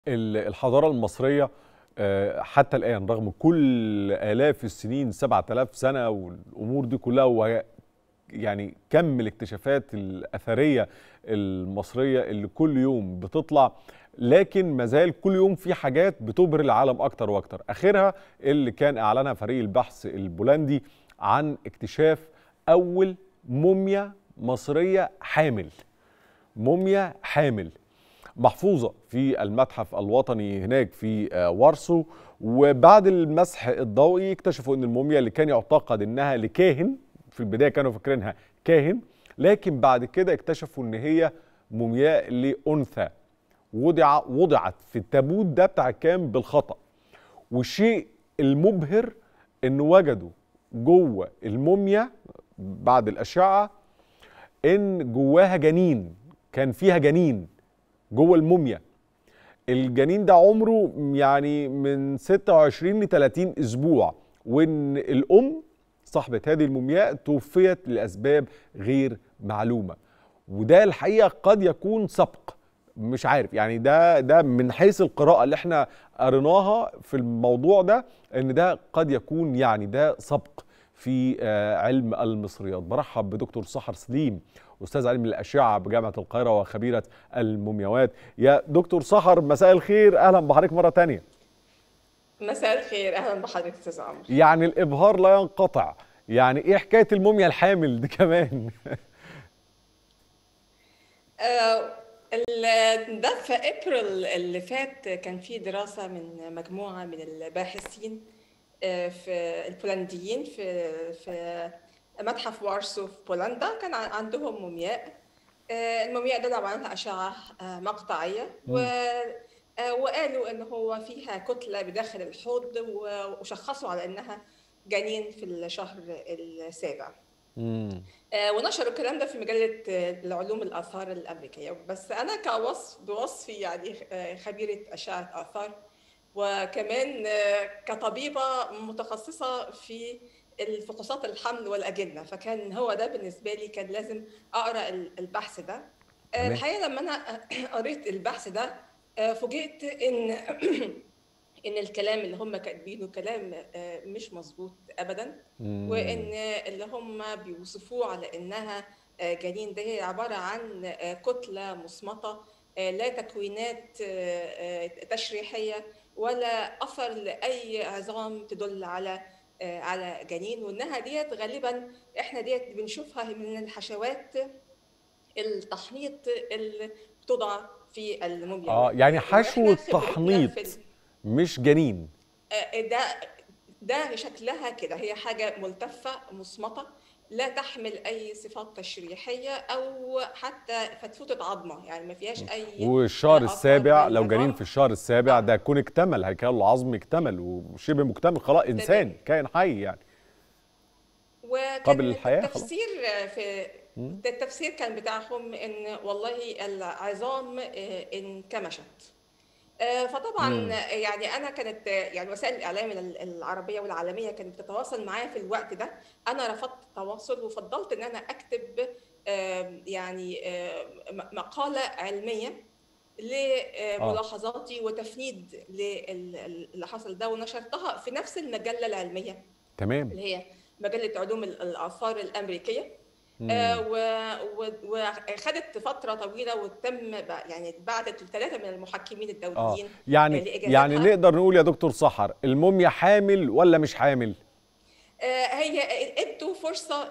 الحضارة المصرية آه، حتى الآن رغم كل آلاف السنين 7000 سنة والأمور دي كلها وهي يعني كم الاكتشافات الأثرية المصرية اللي كل يوم بتطلع لكن مازال كل يوم في حاجات بتبهر العالم أكتر وأكتر آخرها اللي كان أعلنها فريق البحث البولندي عن اكتشاف أول موميا مصرية حامل موميا حامل محفوظة في المتحف الوطني هناك في وارسو وبعد المسح الضوئي اكتشفوا ان الموميا اللي كان يعتقد انها لكاهن في البداية كانوا فاكرينها كاهن لكن بعد كده اكتشفوا ان هي مومياء لأنثى وضع وضعت في التابوت ده بتاع الكام بالخطأ والشيء المبهر انه وجدوا جوه الموميا بعد الأشعة ان جواها جنين كان فيها جنين جوه الموميا الجنين ده عمره يعني من 26 ل 30 اسبوع وان الام صاحبه هذه المومياء توفيت لاسباب غير معلومه وده الحقيقه قد يكون سبق مش عارف يعني ده ده من حيث القراءه اللي احنا قريناها في الموضوع ده ان ده قد يكون يعني ده سبق في علم المصريات برحب بدكتور سحر سليم استاذ علم الاشعه بجامعه القاهره وخبيره المومياوات يا دكتور سحر مساء الخير اهلا بحضرتك مره تانية مساء الخير اهلا بحضرتك استاذ عمرو يعني الابهار لا ينقطع يعني ايه حكايه الموميا الحامل دي كمان آه ده في ابريل اللي فات كان في دراسه من مجموعه من الباحثين في البولنديين في في متحف وارسو في بولندا كان عندهم مومياء المومياء دول عباره عن اشعه مقطعيه و وقالوا ان هو فيها كتله بداخل الحوض وشخصوا على انها جنين في الشهر السابع ونشروا الكلام ده في مجله العلوم الاثار الامريكيه بس انا كوصف بوصفي يعني خبيره اشعه اثار وكمان كطبيبه متخصصه في الفحوصات الحمل والاجنه فكان هو ده بالنسبه لي كان لازم اقرا البحث ده الحقيقه لما انا قريت البحث ده فوجئت ان ان الكلام اللي هم كاتبينه كلام مش مظبوط ابدا وان اللي هم بيوصفوه على انها جنين ده هي عباره عن كتله مصمته لا تكوينات تشريحيه ولا اثر لاي عظام تدل على على جنين وانها ديت غالبا احنا ديت بنشوفها من الحشوات التحنيط اللي بتوضع في الموميا اه يعني حشو التحنيط مش جنين ده ده شكلها كده هي حاجه ملتفه مصمته لا تحمل اي صفات تشريحيه او حتى فتفوته عظمه يعني ما فيهاش اي والشهر السابع لو جنين في الشهر السابع ده يكون اكتمل هيكل العظم اكتمل وشبه مكتمل خلاص انسان كائن حي يعني قبل الحياه التفسير في التفسير كان بتاعهم ان والله العظام انكمشت فطبعا مم. يعني انا كانت يعني وسائل الاعلام العربيه والعالميه كانت بتتواصل معايا في الوقت ده انا رفضت التواصل وفضلت ان انا اكتب يعني مقاله علميه لملاحظاتي وتفنيد للي حصل ده ونشرتها في نفس المجله العلميه تمام اللي هي مجله علوم الاثار الامريكيه وخدت فتره طويله وتم يعني بعتت ثلاثه من المحكمين الدوليين آه. يعني يعني نقدر نقول يا دكتور سحر الموميا حامل ولا مش حامل؟ آه هي ادوا فرصه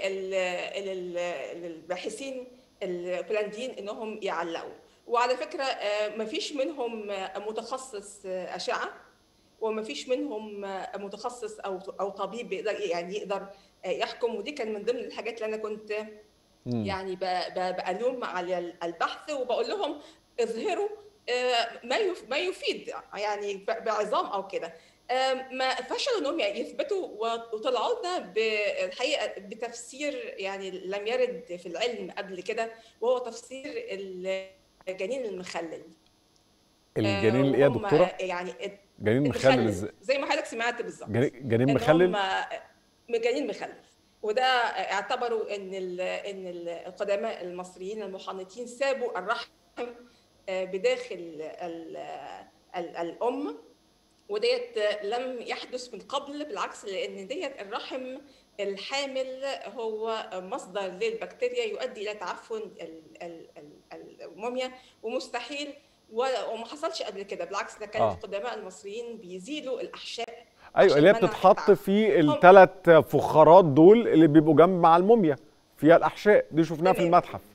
للباحثين البولنديين انهم يعلقوا وعلى فكره آه ما فيش منهم متخصص اشعه وما فيش منهم متخصص او او طبيب بيقدر يعني يقدر يحكم ودي كان من ضمن الحاجات اللي انا كنت مم. يعني بألوم على البحث وبقول لهم اظهروا ما ما يفيد يعني بعظام او كده ما فشلوا انهم يثبتوا وطلعوا لنا بالحقيقه بتفسير يعني لم يرد في العلم قبل كده وهو تفسير الجنين المخلل الجنين الايه يا دكتوره؟ يعني جنين مخلل ازاي؟ زي ما حضرتك سمعت بالظبط جنين مخلل؟ جنين مخلل وده اعتبروا ان ان القدماء المصريين المحنطين سابوا الرحم بداخل ال ال الام وديت لم يحدث من قبل بالعكس لان ديت الرحم الحامل هو مصدر للبكتيريا يؤدي الى تعفن الموميا ومستحيل وما حصلش قبل كده بالعكس ده كان آه. القدماء المصريين بيزيلوا الاحشاء ايوه عشان اللي هي منع بتتحط التعفن. في الثلاث فخارات دول اللي بيبقوا جنب مع الموميا فيها الاحشاء دي شفناها في تمام. المتحف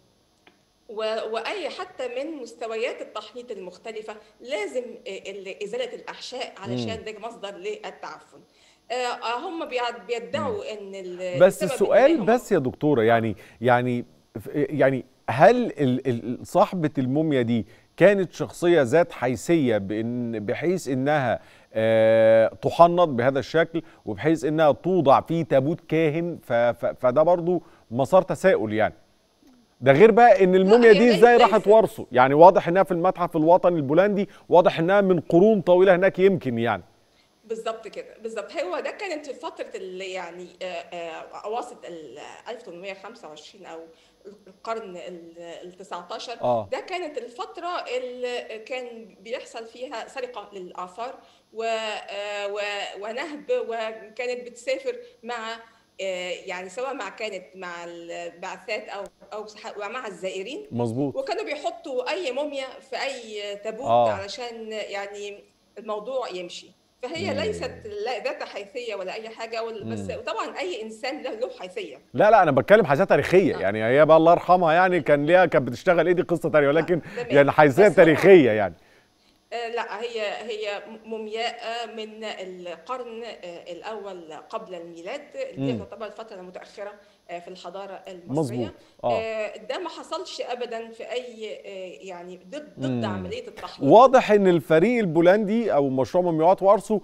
و- واي حتى من مستويات التحنيط المختلفه لازم ال- ازاله الاحشاء علشان ده مصدر للتعفن آه، هم بيع- بيدعوا ان ال- بس السبب السؤال إن هم- بس يا دكتوره يعني يعني يعني هل ال- ال- صاحبه الموميا دي كانت شخصيه ذات حيثيه بإن بحيث انها آه، تحنط بهذا الشكل وبحيث انها توضع في تابوت كاهن ف- ف- فده برضو مسار تساؤل يعني ده غير بقى ان الموميا هي دي ليس- ازاي ليس- راحت ورثه يعني واضح انها في المتحف الوطني البولندي واضح انها من قرون طويله هناك يمكن يعني بالظبط كده بالظبط هو ده كانت في فتره اللي يعني آه، آه، اواسط ال 1825 او القرن ال 19 آه. ده كانت الفتره اللي كان بيحصل فيها سرقه للاثار و- آه، و- ونهب وكانت بتسافر مع آه، يعني سواء مع كانت مع البعثات او او مع الزائرين مظبوط وكانوا بيحطوا اي موميا في اي تابوت آه. آه. علشان يعني الموضوع يمشي فهي مم. ليست لا ذات حيثيه ولا اي حاجه وال- بس مم. وطبعا اي انسان له له حيثيه لا لا انا بتكلم حيثيه تاريخيه آه. يعني هي بقى الله يرحمها يعني كان ليها كانت بتشتغل ايه دي قصه تانية ولكن تمام. يعني حيثيه بس هو- تاريخيه يعني آه، لا هي هي مومياء من القرن آه، الاول قبل الميلاد اللي مم. تعتبر الفتره المتاخره آه، في الحضاره المصريه مظبوط اه آه، ده ما حصلش ابدا في اي آه، يعني ضد ضد مم. عمليه التحنيط واضح ان الفريق البولندي او مشروع مومياوات وارثه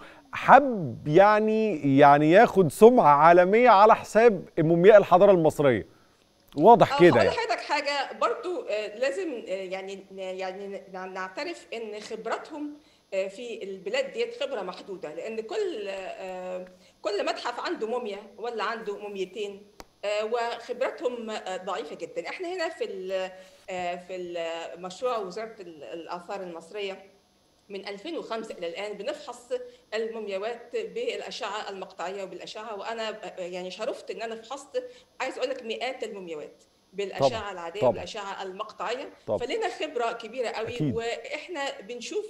حب يعني يعني ياخد سمعه عالميه على حساب مومياء الحضاره المصريه واضح آه، كده هقول يعني لحضرتك حاجه برضو آه، لازم آه، يعني يعني نع- نعترف ان خبراتهم آه، في البلاد ديت خبره محدوده لان كل آه، كل متحف عنده موميا ولا عنده موميتين آه، وخبراتهم آه، ضعيفه جدا احنا هنا في ال- آه، في ال- مشروع وزاره ال- الاثار المصريه من 2005 الى الان بنفحص المومياوات بالاشعه المقطعيه وبالاشعه وانا يعني شرفت ان انا فحصت عايز اقول لك مئات المومياوات بالاشعه طبعاً، العاديه طبعاً. والاشعه المقطعيه طبعاً. فلنا خبره كبيره قوي أكيد. واحنا بنشوف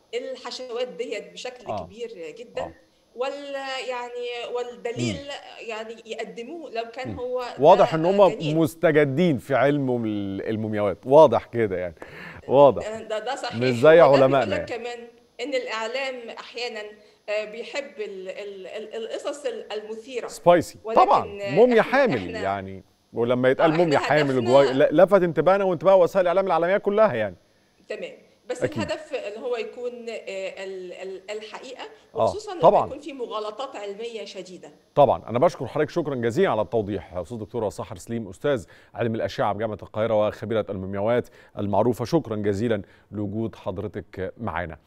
الحشوات ديت بشكل آه. كبير جدا آه. وال يعني والدليل يعني يقدموه لو كان هو واضح ده ان هم جنين. مستجدين في علم المومياوات واضح كده يعني واضح ده ده صحيح مش زي وده علمائنا بيقول لك يعني. كمان ان الاعلام احيانا آه، بيحب ال- ال- ال- القصص المثيره سبايسي ولكن طبعا موميا إحنا- حامل إحنا- يعني ولما يتقال آه، موميا إحنا حامل هدفنا- جواي لا- لفت انتباهنا وانتباه وسائل الاعلام العالميه كلها يعني تمام بس أكيد. الهدف اللي هو يكون آه، ال- ال- الحقيقه آه، وخصوصا لما طبعاً. يكون في مغالطات علميه شديده طبعا انا بشكر حضرتك شكرا جزيلا على التوضيح استاذ دكتوره سحر سليم استاذ علم الاشعه بجامعه القاهره وخبيره المومياوات المعروفه شكرا جزيلا لوجود حضرتك معنا